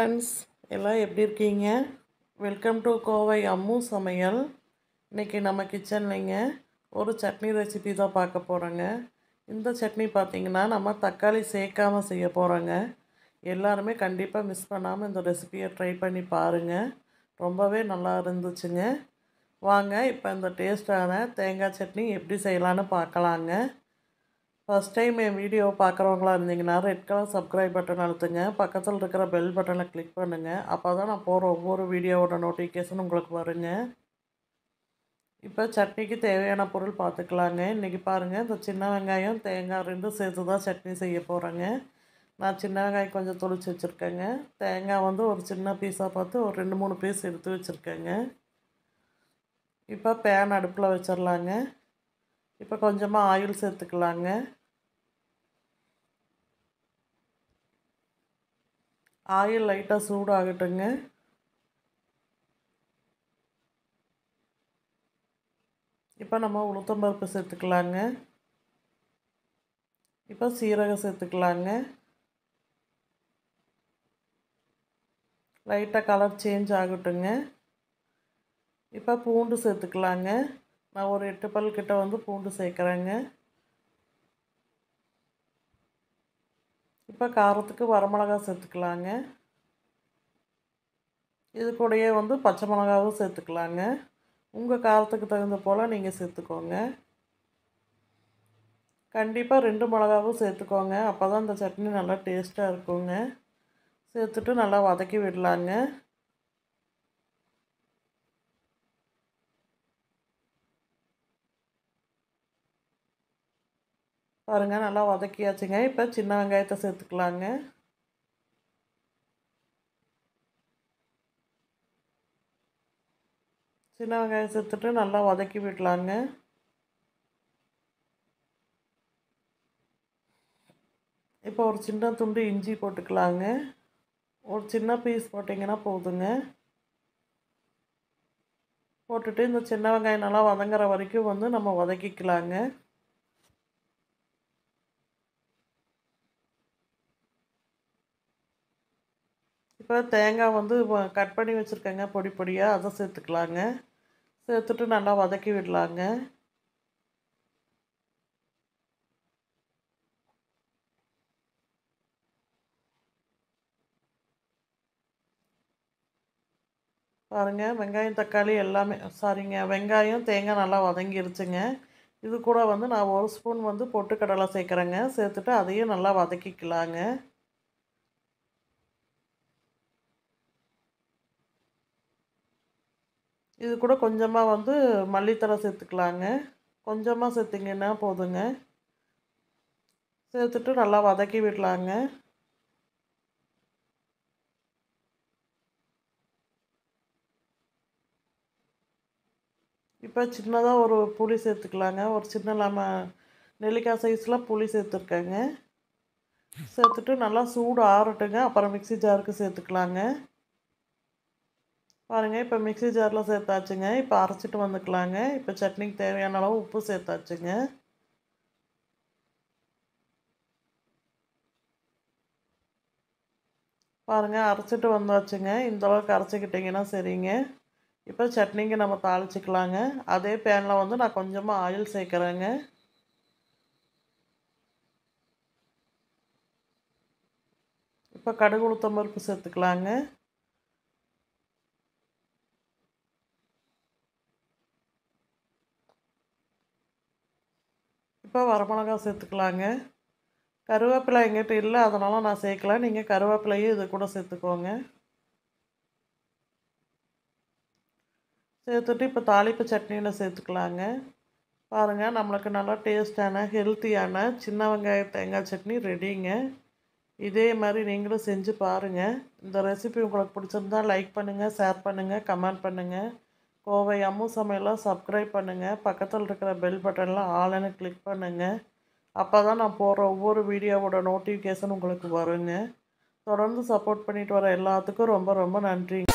friends எல்லாம் எப்படி இருக்கீங்க வெல்கம் டு கோவை அம்மு சமையல் இன்றைக்கி நம்ம கிச்சன்லைங்க ஒரு சட்னி ரெசிபி தான் பார்க்க போகிறோங்க இந்த சட்னி பார்த்திங்கன்னா நம்ம தக்காளி சேர்க்காம செய்ய போகிறோங்க எல்லாருமே கண்டிப்பாக மிஸ் பண்ணாமல் இந்த ரெசிபியை ட்ரை பண்ணி பாருங்கள் ரொம்பவே நல்லா இருந்துச்சுங்க வாங்க இப்போ இந்த டேஸ்டான தேங்காய் சட்னி எப்படி செய்யலான்னு பார்க்கலாங்க ஃபஸ்ட் டைம் என் வீடியோ பார்க்குறவங்களா இருந்தீங்கன்னா ரெட் கலர் சப்ஸ்கிரைப் பட்டன் அழுத்துங்க பக்கத்தில் இருக்கிற பெல் பட்டனை கிளிக் பண்ணுங்கள் அப்போ தான் நான் போகிற ஒவ்வொரு வீடியோவோட நோட்டிஃபிகேஷன் உங்களுக்கு வருங்க இப்போ சட்னிக்கு தேவையான பொருள் பார்த்துக்கலாங்க இன்றைக்கி பாருங்கள் இந்த சின்ன வெங்காயம் தேங்காய் ரெண்டும் சேர்த்து தான் சட்னி செய்ய போகிறேங்க நான் சின்ன வெங்காயம் கொஞ்சம் தொளிச்சு வச்சுருக்கேங்க தேங்காய் வந்து ஒரு சின்ன பீஸாக பார்த்து ஒரு ரெண்டு மூணு பீஸ் எடுத்து வச்சுருக்கேங்க இப்போ பேன் அடுப்பில் வச்சிடலாங்க இப்போ கொஞ்சமாக ஆயில் சேர்த்துக்கலாங்க ஆயில் லைட்டாக சூடாகட்டுங்க இப்போ நம்ம உளுத்தம்பருப்பு சேர்த்துக்கலாங்க இப்போ சீரகம் சேர்த்துக்கலாங்க லைட்டாக கலர் சேஞ்ச் ஆகட்டுங்க இப்போ பூண்டு சேர்த்துக்கலாங்க நான் ஒரு எட்டு பல் கிட்ட வந்து பூண்டு சேர்க்குறேங்க இப்போ காரத்துக்கு வரமிளகா சேர்த்துக்கலாங்க இது கூடயே வந்து பச்சை மிளகாவும் சேர்த்துக்கலாங்க உங்கள் காரத்துக்கு தகுந்த போல் நீங்கள் சேர்த்துக்கோங்க கண்டிப்பாக ரெண்டு மிளகாவும் சேர்த்துக்கோங்க அப்போ தான் இந்த சட்னி நல்லா டேஸ்ட்டாக இருக்குங்க சேர்த்துட்டு நல்லா வதக்கி விடலாங்க பாருங்கள் நல்லா வதக்கியாச்சுங்க இப்போ சின்ன வெங்காயத்தை சேர்த்துக்கலாங்க சின்ன வெங்காயம் சேர்த்துட்டு நல்லா வதக்கி விடலாங்க இப்போ ஒரு சின்ன துண்டு இஞ்சி போட்டுக்கலாங்க ஒரு சின்ன பீஸ் போட்டிங்கன்னா போதுங்க போட்டுட்டு இந்த சின்ன வெங்காயம் நல்லா வதங்குற வரைக்கும் வந்து நம்ம வதக்கிக்கலாங்க இப்போ தேங்காய் வந்து கட் பண்ணி வச்சுருக்கேங்க பொடி பொடியாக அதை சேர்த்துக்கலாங்க சேர்த்துட்டு நல்லா வதக்கி விடலாங்க பாருங்கள் வெங்காயம் தக்காளி எல்லாமே சாரிங்க வெங்காயம் தேங்காய் நல்லா வதங்கிருச்சுங்க இது கூட வந்து நான் ஒரு ஸ்பூன் வந்து பொட்டுக்கடலை சேர்க்குறேங்க சேர்த்துட்டு அதையும் நல்லா வதக்கிக்கலாங்க இது கூட கொஞ்சமாக வந்து மல்லித்தலை சேர்த்துக்கலாங்க கொஞ்சமாக சேர்த்திங்கன்னா போதுங்க சேர்த்துட்டு நல்லா வதக்கி விடலாங்க இப்போ சின்னதாக ஒரு புளி சேர்த்துக்கலாங்க ஒரு சின்ன லெமன் நெல்லிக்காய் சைஸில் புளி சேர்த்துருக்கேங்க சேர்த்துட்டு நல்லா சூடு ஆறட்டுங்க அப்புறம் மிக்சி ஜாருக்கு சேர்த்துக்கலாங்க பாருங்கள் இப்போ மிக்சி ஜாரில் சேர்த்தாச்சுங்க இப்போ அரைச்சிட்டு வந்துக்கலாங்க இப்போ சட்னிக்கு தேவையான அளவு உப்பு சேர்த்தாச்சுங்க பாருங்கள் அரைச்சிட்டு வந்தாச்சுங்க இந்தளவுக்கு அரைச்சிக்கிட்டிங்கன்னா சரிங்க இப்போ சட்னிக்கு நம்ம தாளிச்சிக்கலாங்க அதே பேனில் வந்து நான் கொஞ்சமாக ஆயில் சேர்க்குறேங்க இப்போ கடுகு உளுத்தம் பருப்பு சேர்த்துக்கலாங்க இப்போ வரமிளகா சேர்த்துக்கலாங்க கருவேப்பிலை எங்கிட்ட இல்லை அதனால் நான் சேர்க்கல நீங்கள் கருவேப்பிலையும் இது கூட சேர்த்துக்கோங்க சேர்த்துட்டு இப்போ தாளிப்பு சட்னியில் சேர்த்துக்கலாங்க பாருங்கள் நம்மளுக்கு நல்லா டேஸ்டான ஹெல்த்தியான சின்ன வெங்காய தேங்காய் சட்னி ரெடிங்க இதே மாதிரி நீங்களும் செஞ்சு பாருங்கள் இந்த ரெசிபி உங்களுக்கு பிடிச்சிருந்தா லைக் பண்ணுங்கள் ஷேர் பண்ணுங்கள் கமெண்ட் பண்ணுங்கள் கோவை அம்மு சமையலாம் சப்ஸ்கிரைப் பண்ணுங்கள் பக்கத்தில் இருக்கிற பெல் பட்டனில் ஆளுன்னு கிளிக் பண்ணுங்கள் அப்போ தான் நான் போடுற ஒவ்வொரு வீடியோவோட நோட்டிஃபிகேஷன் உங்களுக்கு வருங்க தொடர்ந்து சப்போர்ட் பண்ணிட்டு வர எல்லாத்துக்கும் ரொம்ப ரொம்ப நன்றி